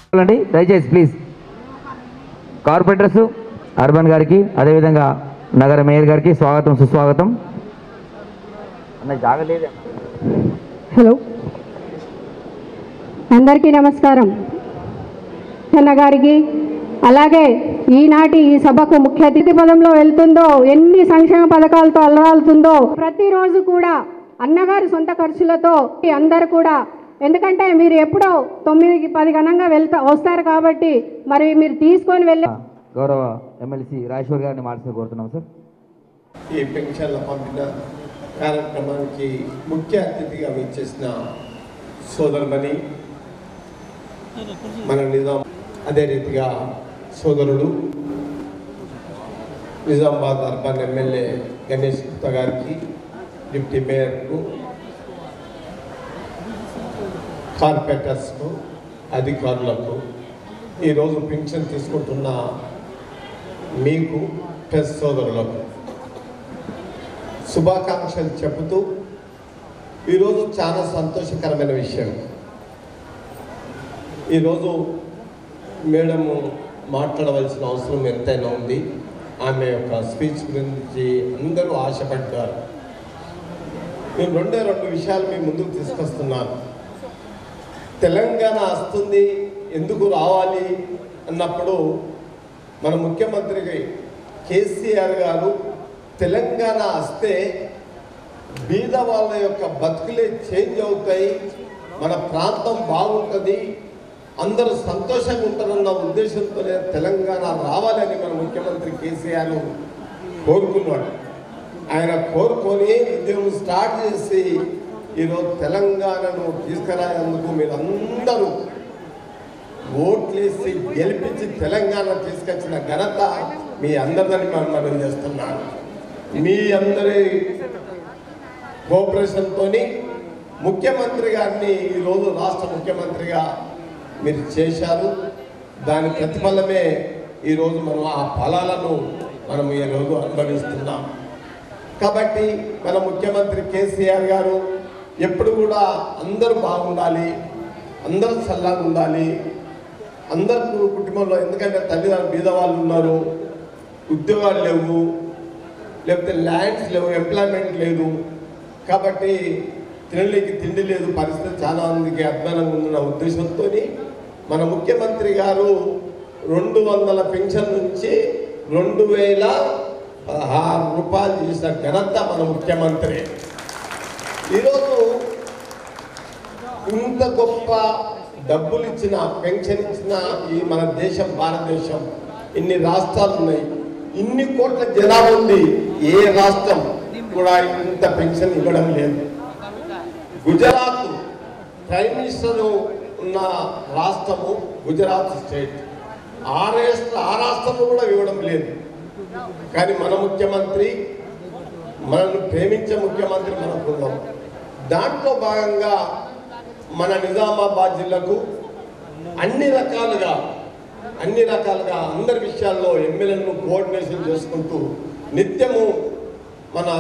అండి దయచేసి please corporators urban గారికి అదేవిధంగా నగర మేయర్ గారికి స్వాగతం సుస్వాగతం అన్న జాగలేదే హలో అందరికీ నమస్కారం చెన్న గారికి అలాగే ఈనాటి ఈ సభకు ముఖ్య అతిథి పదంలో వెళ్తుందో ఎన్ని సంక్షేమ పథకాలతో అలరాలుతుందో ప్రతిరోజు కూడా అన్నగారి సొంత ఖర్చులతో అందరు కూడా ఎందుకంటే మీరు ఎప్పుడో తొమ్మిదికి పది గణంగా వెళ్తా వస్తారు కాబట్టి మరి మీరు తీసుకొని వెళ్ళే గౌరవ ఎమ్మెల్సీ రాజేశ్వర్ గారిని మాట్లాడి కోరుతున్నాం సార్ ఈ పెన్షన్ల పంపిణ కార్యక్రమానికి ముఖ్య అతిథిగా విచ్చేసిన సోదరుమణి మన నిజాం అదే రీతిగా సోదరుడు నిజామాబాద్ అర్బన్ ఎమ్మెల్యే గణేష్ గుప్తా గారికి డిప్యూటీ మేయర్కు కార్పొరేటర్స్కు అధికారులకు ఈరోజు పెన్షన్ తీసుకుంటున్న మీకు ప్రెస్ సోదరులకు శుభాకాంక్షలు చెబుతూ ఈరోజు చాలా సంతోషకరమైన విషయం ఈరోజు మేడము మాట్లాడవలసిన అవసరం ఎంతైనా ఉంది ఆమె యొక్క స్పీచ్ గురించి అందరూ ఆశపడ్డారు నేను రెండే రెండు విషయాలు మీ ముందుకు తీసుకొస్తున్నాను తెలంగాణ వస్తుంది ఎందుకు రావాలి అన్నప్పుడు మన ముఖ్యమంత్రి కేసీఆర్ గారు తెలంగాణ వస్తే బీద వాళ్ళ యొక్క బతుకులే చేంజ్ అవుతాయి మన ప్రాంతం బాగుంటుంది అందరూ సంతోషంగా ఉంటారన్న ఉద్దేశంతోనే తెలంగాణ రావాలని మన ముఖ్యమంత్రి కేసీఆర్ కోరుకున్నాడు ఆయన కోరుకొని ఉద్యమం స్టార్ట్ చేసి ఈరోజు తెలంగాణను తీసుకురాయేందుకు మీరందరూ ఓట్లేసి గెలిపించి తెలంగాణ తీసుకొచ్చిన ఘనత మీ అందరిదని మనం మనం చేస్తున్నాను మీ అందరి కోఆపరేషన్తో ముఖ్యమంత్రి గారిని ఈరోజు రాష్ట్ర ముఖ్యమంత్రిగా మీరు చేశారు దాని ప్రతిఫలమే ఈరోజు మనం ఆ ఫలాలను మనం ఈరోజు అనుభవిస్తున్నాం కాబట్టి మన ముఖ్యమంత్రి కేసీఆర్ గారు ఎప్పుడు కూడా అందరూ బాగుండాలి అందరూ చల్లగా ఉండాలి అందరు కు- కుటుంబంలో ఎందుకంటే తల్లిదండ్రులు బీద వాళ్ళు ఉన్నారు ఉద్యోగాలు లేవు లేకపోతే ల్యాండ్స్ లేవు ఎంప్లాయ్మెంట్ లేదు కాబట్టి తినలేకి తిండి లేదు పరిస్థితి చాలా మందికి అధ్వానంగా ఉందన్న ఉద్దేశంతో మన ముఖ్యమంత్రి గారు రెండు వందల పెన్షన్ నుంచి రెండు వేల పదహారు రూపాయలు చేసిన ఘనత మన ముఖ్యమంత్రి ఈరోజు ఇంత గొప్ప డబ్బులు ఇచ్చిన పెన్షన్ ఇచ్చిన ఈ మన దేశం భారతదేశం ఇన్ని రాష్ట్రాలు ఉన్నాయి ఇన్ని కోట్ల జనాభా ఉంది ఏ రాష్ట్రం కూడా ఇంత పెన్షన్ ఇవ్వడం లేదు గుజరాత్ ప్రైమ్ మినిస్టర్ ఉన్న రాష్ట్రము గుజరాత్ స్టేట్ ఆ రాష్ట్ర ఆ రాష్ట్రంలో కూడా ఇవ్వడం లేదు కానీ మన ముఖ్యమంత్రి మనల్ని ప్రేమించే ముఖ్యమంత్రి మనకు ఉన్నాం దాంట్లో భాగంగా మన నిజామాబాద్ జిల్లాకు అన్ని రకాలుగా అన్ని రకాలుగా అందరి విషయాల్లో ఎమ్మెల్యేలను కోఆర్డినేషన్ చేసుకుంటూ నిత్యము మన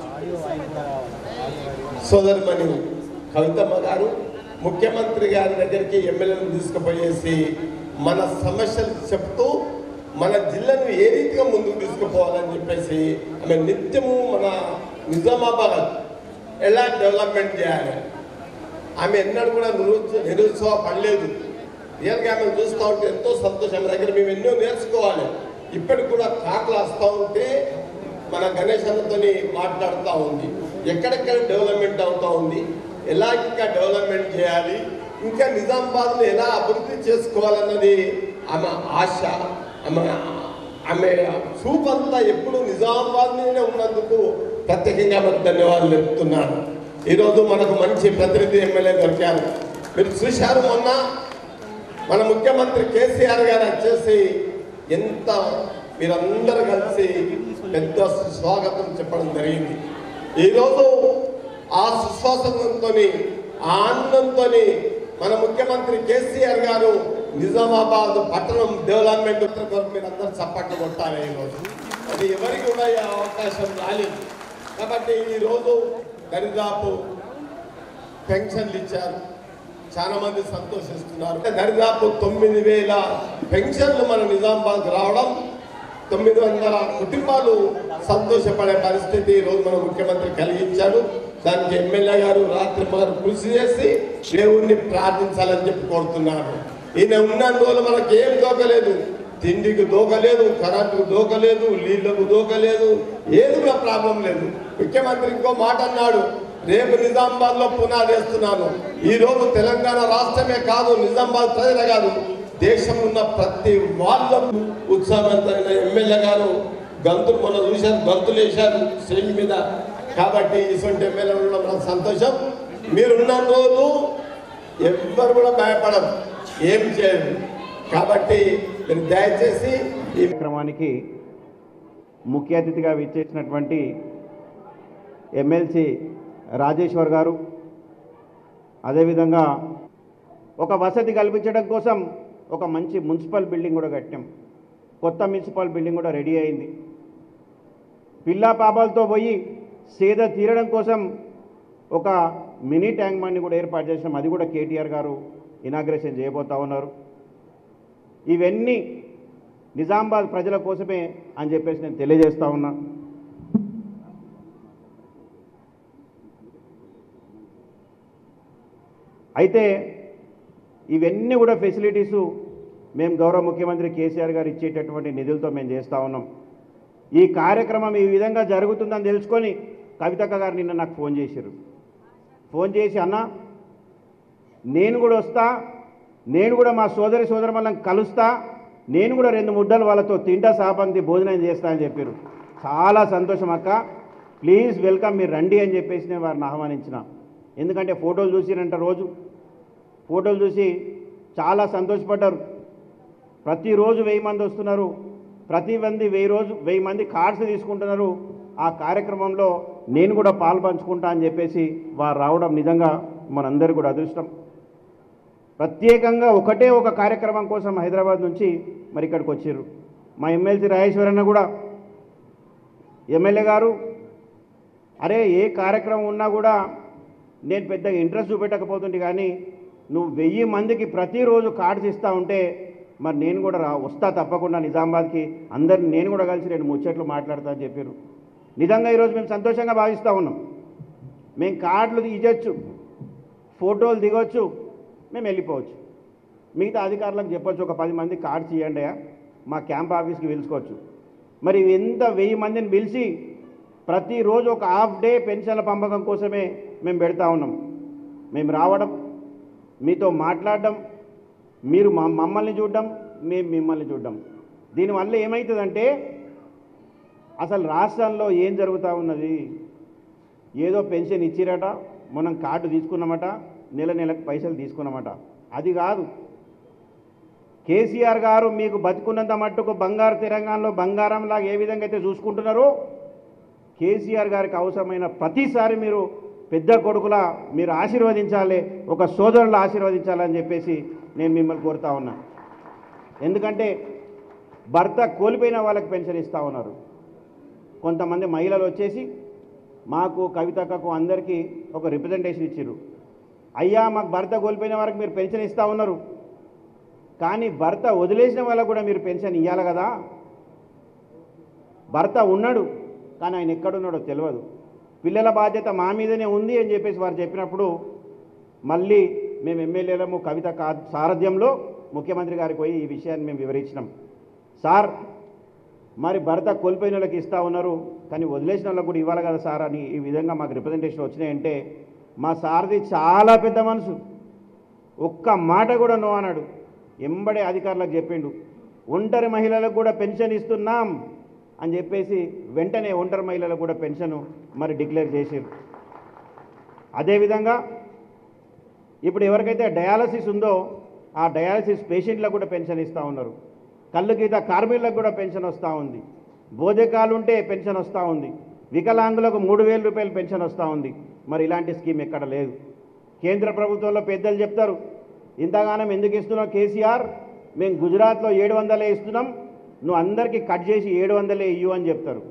సోదరిమణి కవితమ్మ గారు ముఖ్యమంత్రి గారి దగ్గరికి ఎమ్మెల్యేలను తీసుకుపోయేసి మన సమస్యలు చెప్తూ మన జిల్లాను ఏ రీతిగా ముందుకు తీసుకుపోవాలని చెప్పేసి ఆమె నిత్యము మన నిజామాబాద్ ఎలా డెవలప్మెంట్ చేయాలి ఆమె ఎన్నడూ కూడా నిరుత్స నిరుత్సాహపడలేదు రియల్గా ఆమె చూస్తూ ఉంటే ఎంతో సంతోషం ఆమె దగ్గర మేము ఎన్నో నేర్చుకోవాలి ఇప్పటికి కూడా కాకులు వస్తూ ఉంటే మన గణేష్ అన్నతో మాట్లాడుతూ ఉంది ఎక్కడెక్కడ డెవలప్మెంట్ అవుతూ ఉంది ఎలా ఇంకా డెవలప్మెంట్ చేయాలి ఇంకా నిజామాబాద్ను ఎలా అభివృద్ధి చేసుకోవాలన్నది ఆమె ఆశ ఆమె ఆమె చూపు అంతా ఎప్పుడు నిజామాబాద్ మీదనే ఉన్నందుకు ప్రత్యేకంగా ఆమెకు ధన్యవాదాలు చెప్తున్నాను ఈరోజు మనకు మంచి ప్రతినిధి ఎమ్మెల్యే దొరికారు మీరు చూశారు మొన్న మన ముఖ్యమంత్రి కేసీఆర్ గారు వచ్చేసి ఎంత మీరందరూ కలిసి పెద్ద స్వాగతం చెప్పడం జరిగింది ఈరోజు ఆ సుశ్వాసంతో ఆ ఆనందంతో మన ముఖ్యమంత్రి కేసీఆర్ గారు నిజామాబాద్ పట్టణం డెవలప్మెంట్ కొరకు మీరు అందరూ చప్పట్లు కొట్టాలి ఈరోజు అది ఎవరికి కూడా ఈ అవకాశం రాలేదు కాబట్టి ఈరోజు దరిదాపు పెన్షన్లు ఇచ్చారు చాలా మంది సంతోషిస్తున్నారు దరిదాపు తొమ్మిది వేల పెన్షన్లు మన నిజామాబాద్ రావడం తొమ్మిది వందల కుటుంబాలు సంతోషపడే పరిస్థితి ఈ రోజు మన ముఖ్యమంత్రి కలిగించాడు దానికి ఎమ్మెల్యే గారు రాత్రి పగలు కృషి చేసి దేవుణ్ణి ప్రార్థించాలని చెప్పి కోరుతున్నాను ఈయన ఉన్న రోజులు మనకి ఏం దోకలేదు తిండికి దోకలేదు కరెంటుకు దోకలేదు నీళ్లకు దోకలేదు ఏది కూడా ప్రాబ్లం లేదు ముఖ్యమంత్రి ఇంకో మాట అన్నాడు రేపు నిజామాబాద్ లో పునాది వేస్తున్నాను ఈ రోజు తెలంగాణ రాష్ట్రమే కాదు నిజామాబాద్ ప్రజలే కాదు దేశం ఉన్న ప్రతి వాళ్ళకు ఉత్సాహవంతమైన ఎమ్మెల్యే గారు గంతులు మొన్న చూశారు గంతులు వేశారు స్టేజ్ మీద కాబట్టి ఇటువంటి ఎమ్మెల్యే ఉండడం నాకు సంతోషం మీరున్న రోజు ఎవ్వరు కూడా భయపడరు ఏం చేయరు కాబట్టి మీరు దయచేసి ఈ కార్యక్రమానికి ముఖ్య అతిథిగా విచ్చేసినటువంటి ఎమ్మెల్సీ రాజేశ్వర్ గారు అదేవిధంగా ఒక వసతి కల్పించడం కోసం ఒక మంచి మున్సిపల్ బిల్డింగ్ కూడా కట్టాం కొత్త మున్సిపల్ బిల్డింగ్ కూడా రెడీ అయింది పిల్లా పాపాలతో పోయి సేద తీరడం కోసం ఒక మినీ ట్యాంక్ బండ్ని కూడా ఏర్పాటు చేసినాం అది కూడా కేటీఆర్ గారు ఇనాగ్రేషన్ చేయబోతా ఉన్నారు ఇవన్నీ నిజామాబాద్ ప్రజల కోసమే అని చెప్పేసి నేను తెలియజేస్తా ఉన్నా అయితే ఇవన్నీ కూడా ఫెసిలిటీసు మేము గౌరవ ముఖ్యమంత్రి కేసీఆర్ గారు ఇచ్చేటటువంటి నిధులతో మేము చేస్తూ ఉన్నాం ఈ కార్యక్రమం ఈ విధంగా జరుగుతుందని తెలుసుకొని కవితక్క గారు నిన్న నాకు ఫోన్ చేశారు ఫోన్ చేసి అన్న నేను కూడా వస్తా నేను కూడా మా సోదరి సోదరులను కలుస్తా నేను కూడా రెండు ముద్దలు వాళ్ళతో తింటా సాపంక్తి భోజనం చేస్తా అని చెప్పారు చాలా సంతోషం అక్క ప్లీజ్ వెల్కమ్ మీరు రండి అని చెప్పేసి నేను వారిని ఆహ్వానించిన ఎందుకంటే ఫోటోలు చూసిరంట రోజు ఫోటోలు చూసి చాలా సంతోషపడ్డారు ప్రతిరోజు వెయ్యి మంది వస్తున్నారు ప్రతి మంది వెయ్యి రోజు వెయ్యి మంది కార్డ్స్ తీసుకుంటున్నారు ఆ కార్యక్రమంలో నేను కూడా పాలు పంచుకుంటా అని చెప్పేసి వారు రావడం నిజంగా మనందరికీ కూడా అదృష్టం ప్రత్యేకంగా ఒకటే ఒక కార్యక్రమం కోసం హైదరాబాద్ నుంచి మరి ఇక్కడికి వచ్చారు మా ఎమ్మెల్సీ రాజేశ్వరన్న కూడా ఎమ్మెల్యే గారు అరే ఏ కార్యక్రమం ఉన్నా కూడా నేను పెద్దగా ఇంట్రెస్ట్ చూపెట్టకపోతుంటే కానీ నువ్వు వెయ్యి మందికి ప్రతిరోజు కార్డ్స్ ఇస్తా ఉంటే మరి నేను కూడా రా వస్తా తప్పకుండా నిజామాబాద్కి అందరిని నేను కూడా కలిసి రెండు ముచ్చట్లు మాట్లాడతా అని చెప్పారు నిజంగా ఈరోజు మేము సంతోషంగా భావిస్తూ ఉన్నాం మేము కార్డులు ఇవ్వచ్చు ఫోటోలు దిగొచ్చు మేము వెళ్ళిపోవచ్చు మిగతా అధికారులకు చెప్పొచ్చు ఒక పది మంది కార్డ్స్ ఇవ్వండి మా క్యాంప్ ఆఫీస్కి పిలుచుకోవచ్చు మరి ఎంత వెయ్యి మందిని పిలిచి ప్రతిరోజు ఒక హాఫ్ డే పెన్షన్ల పంపకం కోసమే మేము పెడతా ఉన్నాం మేము రావడం మీతో మాట్లాడడం మీరు మా మమ్మల్ని చూడడం మేము మిమ్మల్ని చూడడం దీనివల్ల ఏమవుతుందంటే అసలు రాష్ట్రంలో ఏం జరుగుతూ ఉన్నది ఏదో పెన్షన్ ఇచ్చిరట మనం కార్డు తీసుకున్నామట నెల నెలకు పైసలు తీసుకున్నామట అది కాదు కేసీఆర్ గారు మీకు బతుకున్నంత మట్టుకు బంగారు తెలంగాణలో బంగారంలాగా ఏ విధంగా అయితే చూసుకుంటున్నారో కేసీఆర్ గారికి అవసరమైన ప్రతిసారి మీరు పెద్ద కొడుకులా మీరు ఆశీర్వదించాలి ఒక సోదరులు ఆశీర్వదించాలని చెప్పేసి నేను మిమ్మల్ని కోరుతా ఉన్నా ఎందుకంటే భర్త కోల్పోయిన వాళ్ళకి పెన్షన్ ఇస్తూ ఉన్నారు కొంతమంది మహిళలు వచ్చేసి మాకు కవితక్కకు అందరికీ ఒక రిప్రజెంటేషన్ ఇచ్చారు అయ్యా మాకు భర్త కోల్పోయిన వారికి మీరు పెన్షన్ ఇస్తూ ఉన్నారు కానీ భర్త వదిలేసిన వాళ్ళకు కూడా మీరు పెన్షన్ ఇవ్వాలి కదా భర్త ఉన్నాడు కానీ ఆయన ఎక్కడున్నాడో తెలియదు పిల్లల బాధ్యత మా మీదనే ఉంది అని చెప్పేసి వారు చెప్పినప్పుడు మళ్ళీ మేము ఎమ్మెల్యేలము కవిత కా- సారథ్యంలో ముఖ్యమంత్రి గారికి పోయి ఈ విషయాన్ని మేము వివరించినాం సార్ మరి భర్త కోల్పోయిన వాళ్ళకి ఇస్తా ఉన్నారు కానీ వదిలేసిన వాళ్ళకి కూడా ఇవ్వాలి కదా సార్ అని ఈ విధంగా మాకు రిప్రజెంటేషన్ వచ్చినాయంటే మా సారథి చాలా పెద్ద మనసు ఒక్క మాట కూడా నో అన్నాడు ఎంబడే అధికారులకు చెప్పిండు ఒంటరి మహిళలకు కూడా పెన్షన్ ఇస్తున్నాం అని చెప్పేసి వెంటనే ఒంటరి మహిళలకు కూడా పెన్షన్ మరి డిక్లేర్ చేసారు అదేవిధంగా ఇప్పుడు ఎవరికైతే డయాలసిస్ ఉందో ఆ డయాలసిస్ పేషెంట్లకు కూడా పెన్షన్ ఇస్తూ ఉన్నారు కళ్ళు గీత కార్మికులకు కూడా పెన్షన్ వస్తూ ఉంది బోధకాలు ఉంటే పెన్షన్ వస్తూ ఉంది వికలాంగులకు మూడు వేల రూపాయలు పెన్షన్ వస్తూ ఉంది మరి ఇలాంటి స్కీమ్ ఎక్కడ లేదు కేంద్ర ప్రభుత్వంలో పెద్దలు చెప్తారు ఇంతగానం ఎందుకు ఇస్తున్నావు కేసీఆర్ మేము గుజరాత్లో ఏడు వందలే ఇస్తున్నాం నువ్వు అందరికీ కట్ చేసి ఏడు వందలే ఇయ్యు అని చెప్తారు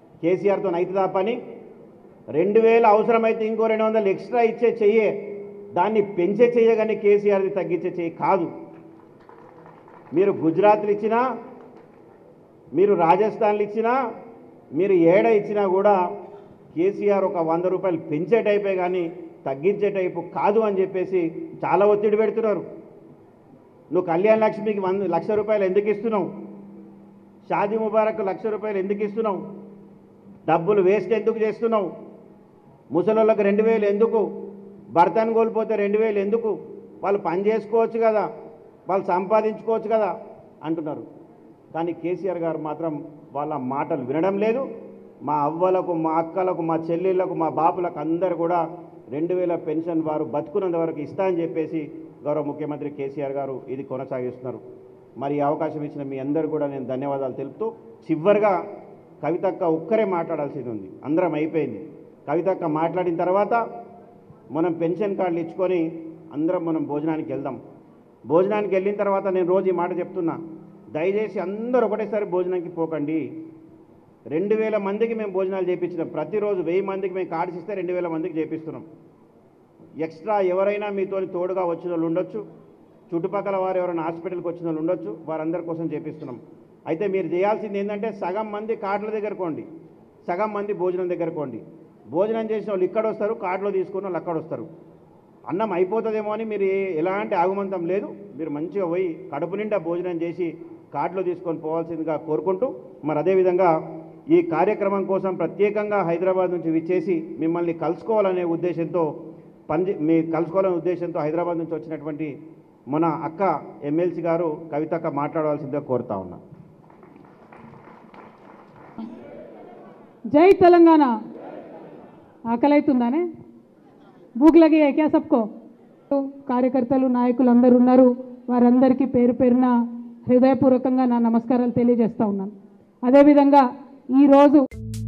కేసీఆర్తో నైతుందా పని రెండు వేలు అవసరమైతే ఇంకో రెండు వందలు ఎక్స్ట్రా ఇచ్చే చెయ్యే దాన్ని పెంచే చేయగానే కేసీఆర్ది తగ్గించే చేయి కాదు మీరు గుజరాత్లు ఇచ్చినా మీరు రాజస్థాన్లు ఇచ్చినా మీరు ఏడ ఇచ్చినా కూడా కేసీఆర్ ఒక వంద రూపాయలు పెంచే టైపే కానీ తగ్గించే టైపు కాదు అని చెప్పేసి చాలా ఒత్తిడి పెడుతున్నారు నువ్వు కళ్యాణ లక్ష్మికి వంద లక్ష రూపాయలు ఎందుకు ఇస్తున్నావు షాదీ ముబారక్ లక్ష రూపాయలు ఎందుకు ఇస్తున్నావు డబ్బులు వేస్ట్ ఎందుకు చేస్తున్నావు ముసలోళ్ళకి రెండు వేలు ఎందుకు భర్తను కోల్పోతే రెండు వేలు ఎందుకు వాళ్ళు పని చేసుకోవచ్చు కదా వాళ్ళు సంపాదించుకోవచ్చు కదా అంటున్నారు కానీ కేసీఆర్ గారు మాత్రం వాళ్ళ మాటలు వినడం లేదు మా అవ్వలకు మా అక్కలకు మా చెల్లెళ్ళకు మా బాపులకు అందరు కూడా రెండు వేల పెన్షన్ వారు బతుకున్నంత వరకు ఇస్తా అని చెప్పేసి గౌరవ ముఖ్యమంత్రి కేసీఆర్ గారు ఇది కొనసాగిస్తున్నారు మరి ఈ అవకాశం ఇచ్చిన మీ అందరు కూడా నేను ధన్యవాదాలు తెలుపుతూ చివరిగా కవితక్క ఒక్కరే మాట్లాడాల్సింది ఉంది అందరం అయిపోయింది కవితక్క మాట్లాడిన తర్వాత మనం పెన్షన్ కార్డులు ఇచ్చుకొని అందరం మనం భోజనానికి వెళ్దాం భోజనానికి వెళ్ళిన తర్వాత నేను రోజు ఈ మాట చెప్తున్నా దయచేసి అందరూ ఒకటేసారి భోజనానికి పోకండి రెండు వేల మందికి మేము భోజనాలు చేయించినాం ప్రతిరోజు వెయ్యి మందికి మేము కార్డ్స్ ఇస్తే రెండు వేల మందికి చేపిస్తున్నాం ఎక్స్ట్రా ఎవరైనా మీతో తోడుగా వచ్చిన వాళ్ళు ఉండొచ్చు చుట్టుపక్కల వారు ఎవరైనా హాస్పిటల్కి వచ్చిన వాళ్ళు ఉండొచ్చు వారందరి కోసం చేపిస్తున్నాం అయితే మీరు చేయాల్సింది ఏంటంటే సగం మంది కార్డుల దగ్గర కోండి సగం మంది భోజనం దగ్గర కోండి భోజనం చేసిన వాళ్ళు ఇక్కడ వస్తారు కార్డులో తీసుకున్న వాళ్ళు అక్కడ వస్తారు అన్నం అయిపోతుందేమో అని మీరు ఏ- ఎలాంటి ఆగుమంతం లేదు మీరు మంచిగా పోయి కడుపు నిండా భోజనం చేసి కార్డులో తీసుకొని పోవాల్సిందిగా కోరుకుంటూ మరి అదేవిధంగా ఈ కార్యక్రమం కోసం ప్రత్యేకంగా హైదరాబాద్ నుంచి విచ్చేసి మిమ్మల్ని కలుసుకోవాలనే ఉద్దేశంతో పని మీ కలుసుకోవాలనే ఉద్దేశంతో హైదరాబాద్ నుంచి వచ్చినటువంటి మన అక్క ఎమ్మెల్సీ గారు కవితక్క మాట్లాడవలసిందిగా కోరుతా ఉన్నా జై తెలంగాణ ఆకలి అవుతుందానే భూక్ లగి హై క్యా సబ్కో కార్యకర్తలు నాయకులు అందరూ ఉన్నారు వారందరికీ పేరు పేరున హృదయపూర్వకంగా నా నమస్కారాలు తెలియజేస్తా ఉన్నాను అదేవిధంగా ఈరోజు